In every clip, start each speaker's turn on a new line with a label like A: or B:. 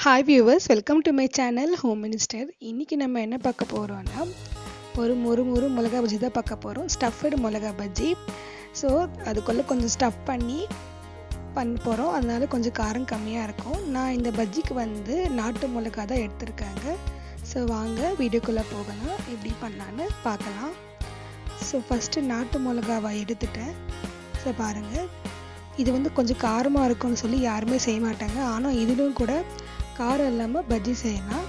A: hi viewers welcome to my channel home minister இன்றைக்கி நம்ம என்ன பார்க்க போகிறோன்னா ஒரு மொறு மொறு மிளகா பஜ்ஜி தான் பார்க்க போகிறோம் ஸ்டஃப்டு மிளகா பஜ்ஜி ஸோ அதுக்குள்ளே கொஞ்சம் ஸ்டஃப் பண்ணி பண்ண போகிறோம் அதனால கொஞ்சம் காரம் கம்மியாக இருக்கும் நான் இந்த பஜ்ஜிக்கு வந்து நாட்டு மிளகா தான் எடுத்திருக்காங்க ஸோ வாங்க வீடியோக்குள்ளே போகலாம் எப்படி பண்ணலான்னு பார்க்கலாம் ஸோ ஃபஸ்ட்டு நாட்டு மிளகாவை எடுத்துட்டேன் ஸோ பாருங்கள் இது வந்து கொஞ்சம் காரமாக இருக்கும்னு சொல்லி யாருமே செய்ய மாட்டாங்க ஆனால் இதிலும் கூட காரம் இல்லாமல் பஜ்ஜி செய்யலாம்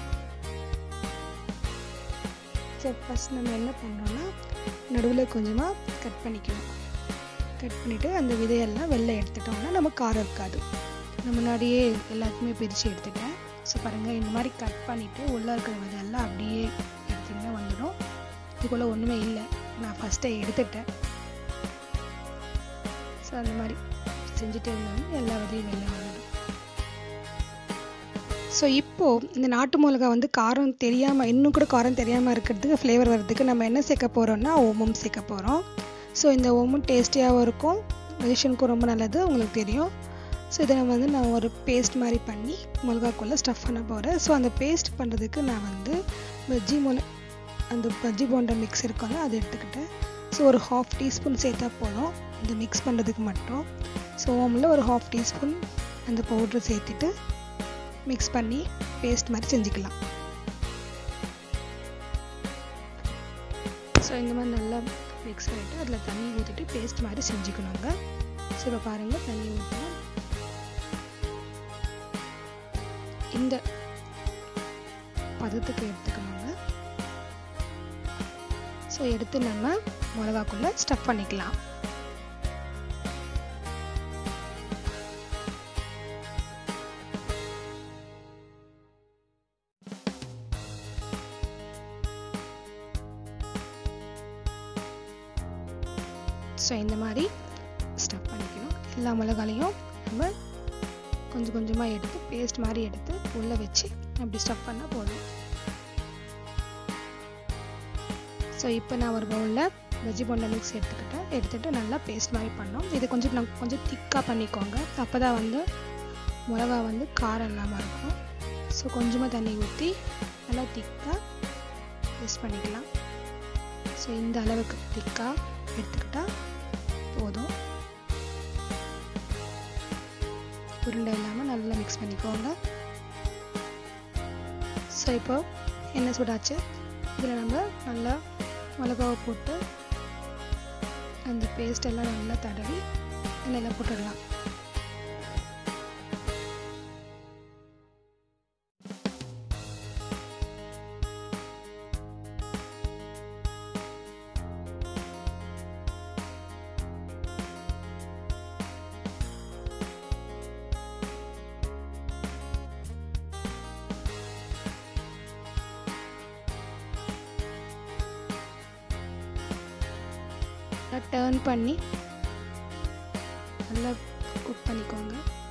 A: ஸோ ஃபஸ்ட் நம்ம என்ன பண்ணுறோன்னா நடுவில் கொஞ்சமாக கட் பண்ணிக்கணும் கட் பண்ணிவிட்டு அந்த விதையெல்லாம் வெளில எடுத்துட்டோம்னா நம்ம காரம் இருக்காது நான் முன்னாடியே எல்லாத்தையுமே பிரித்து எடுத்துட்டேன் ஸோ பாருங்கள் இந்த மாதிரி கட் பண்ணிவிட்டு உள்ளே இருக்கிற விதையெல்லாம் அப்படியே எடுத்திங்கன்னா வந்துடும் இதுக்குள்ளே ஒன்றுமே இல்லை நான் ஃபஸ்ட்டே எடுத்துட்டேன் ஸோ அந்த மாதிரி செஞ்சுட்டு இருந்தோம்னா எல்லா விதையும் வெளில வந்துடும் ஸோ இப்போது இந்த நாட்டு மிளகா வந்து காரம் தெரியாமல் இன்னும் கூட காரம் தெரியாமல் இருக்கிறதுக்கு ஃப்ளேவர் வர்றதுக்கு நம்ம என்ன சேர்க்க போகிறோம்னா ஓமம் சேர்க்க போகிறோம் ஸோ இந்த ஓமம் டேஸ்டியாகவும் இருக்கும் மெடிஷனுக்கும் ரொம்ப நல்லது உங்களுக்கு தெரியும் ஸோ இதை நான் வந்து நான் ஒரு பேஸ்ட் மாதிரி பண்ணி மிளகாக்குள்ளே ஸ்டஃப் பண்ண போகிறேன் ஸோ அந்த பேஸ்ட் பண்ணுறதுக்கு நான் வந்து பஜ்ஜி மிள அந்த பஜ்ஜி போண்டா மிக்ஸ் இருக்கும்ல அதை எடுத்துக்கிட்டேன் ஸோ ஒரு ஹாஃப் டீஸ்பூன் சேர்த்தா போதும் இந்த மிக்ஸ் பண்ணுறதுக்கு மட்டும் ஸோ ஓமில் ஒரு ஹாஃப் டீஸ்பூன் அந்த பவுட்ரு சேர்த்துட்டு மிக்ஸ் பண்ணி பேஸ்ட் மாதிரி செஞ்சுக்கலாம் ஸோ இந்த மாதிரி நல்லா மிக்ஸ் பண்ணிவிட்டு அதில் தண்ணி ஊற்றிட்டு பேஸ்ட் மாதிரி செஞ்சுக்கணுங்க ஸோ இப்போ பாருங்கள் தண்ணி ஊற்றணும் இந்த பதத்துக்கு எடுத்துக்கணுங்க ஸோ எடுத்து நம்ம மிளகாக்குள்ளே ஸ்டஃப் பண்ணிக்கலாம் ஸோ இந்த மாதிரி ஸ்டஃப் பண்ணிக்கணும் எல்லா மிளகாலையும் நம்ம கொஞ்சம் கொஞ்சமாக எடுத்து பேஸ்ட் மாதிரி எடுத்து உள்ளே வச்சு அப்படி ஸ்டஃப் பண்ணால் போதும் ஸோ இப்போ நான் ஒரு பவுலில் வெஜ்ஜி போண்டா மிக்ஸ் எடுத்துக்கிட்டேன் எடுத்துகிட்டு நல்லா பேஸ்ட் மாதிரி பண்ணோம் இது கொஞ்சம் நான் கொஞ்சம் திக்காக பண்ணிக்கோங்க அப்போ தான் வந்து மிளகா வந்து காரம் இல்லாமல் இருக்கும் ஸோ கொஞ்சமாக தண்ணி ஊற்றி நல்லா திக்காக பேஸ்ட் பண்ணிக்கலாம் ஸோ இந்த அளவுக்கு திக்காக எடுத்துக்கிட்டால் போதும் உருண்டை இல்லாமல் நல்லா மிக்ஸ் பண்ணிக்கோங்க ஸோ இப்போ எண்ணெய் சூடாச்சு இதில் நம்ம நல்லா மிளகாவை போட்டு அந்த பேஸ்ட் எல்லாம் நல்லா தடவி எண்ணெயில் போட்டுடலாம் நல்லா டேர்ன் பண்ணி நல்லா குக் பண்ணிக்கோங்க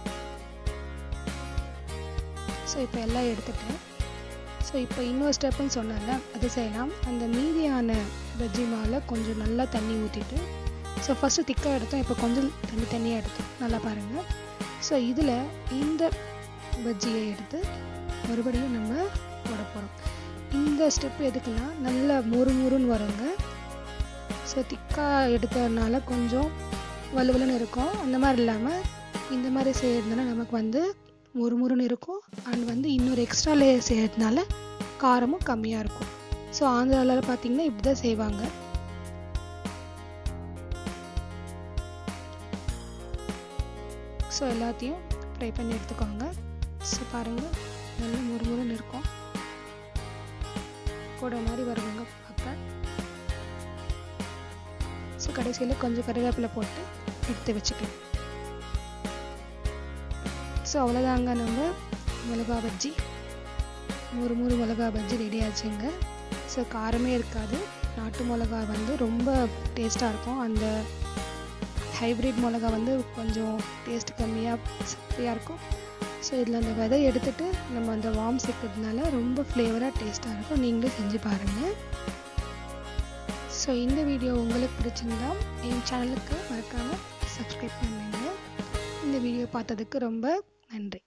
A: ஸோ இப்போ எல்லாம் எடுத்துட்டேன் ஸோ இப்போ இன்னொரு ஸ்டெப்புன்னு சொன்னல அது செய்யலாம் அந்த மீதியான பஜ்ஜி மாவில் கொஞ்சம் நல்லா தண்ணி ஊற்றிட்டு ஸோ ஃபஸ்ட்டு திக்காக எடுத்தோம் இப்போ கொஞ்சம் தண்ணி தண்ணியாக எடுத்தோம் நல்லா பாருங்கள் ஸோ இதில் இந்த பஜ்ஜியை எடுத்து மறுபடியும் நம்ம போட போகிறோம் இந்த ஸ்டெப் எதுக்குன்னா நல்லா முறு முறுன்னு வருங்க ஸோ திக்காக எடுத்ததுனால கொஞ்சம் வலுவலுன்னு இருக்கும் அந்த மாதிரி இல்லாமல் இந்த மாதிரி செய்கிறதுனால நமக்கு வந்து முறுமுறுன்னு இருக்கும் அண்ட் வந்து இன்னொரு எக்ஸ்ட்ரா லேயர் செய்கிறதுனால காரமும் கம்மியாக இருக்கும் ஸோ ஆந்திராவில் பார்த்தீங்கன்னா இப்படி தான் செய்வாங்க ஸோ எல்லாத்தையும் ஃப்ரை பண்ணி எடுத்துக்கோங்க ஸோ பாருங்கள் நல்ல முறுமுறுன்னு இருக்கும் கூட மாதிரி வருவாங்க பார்க்க ஸோ கடைசியில் கொஞ்சம் கருவேப்பிலை போட்டு எடுத்து வச்சுக்கலாம் ஸோ அவ்வளோதாங்க நம்ம மிளகா பஜ்ஜி ஒரு மூணு மிளகா பஜ்ஜி ரெடி ஆச்சுங்க ஸோ காரமே இருக்காது நாட்டு மிளகா வந்து ரொம்ப டேஸ்ட்டாக இருக்கும் அந்த ஹைப்ரிட் மிளகா வந்து கொஞ்சம் டேஸ்ட் கம்மியாக சக்தியாக இருக்கும் ஸோ இதில் அந்த விதை எடுத்துகிட்டு நம்ம அந்த வார்ம் சேர்க்கறதுனால ரொம்ப ஃப்ளேவராக டேஸ்ட்டாக இருக்கும் நீங்களும் செஞ்சு பாருங்கள் ஸோ இந்த வீடியோ உங்களுக்கு பிடிச்சிருந்தா என் சேனலுக்கு மறக்காமல் சப்ஸ்கிரைப் பண்ணுங்கள் இந்த வீடியோ பார்த்ததுக்கு ரொம்ப நன்றி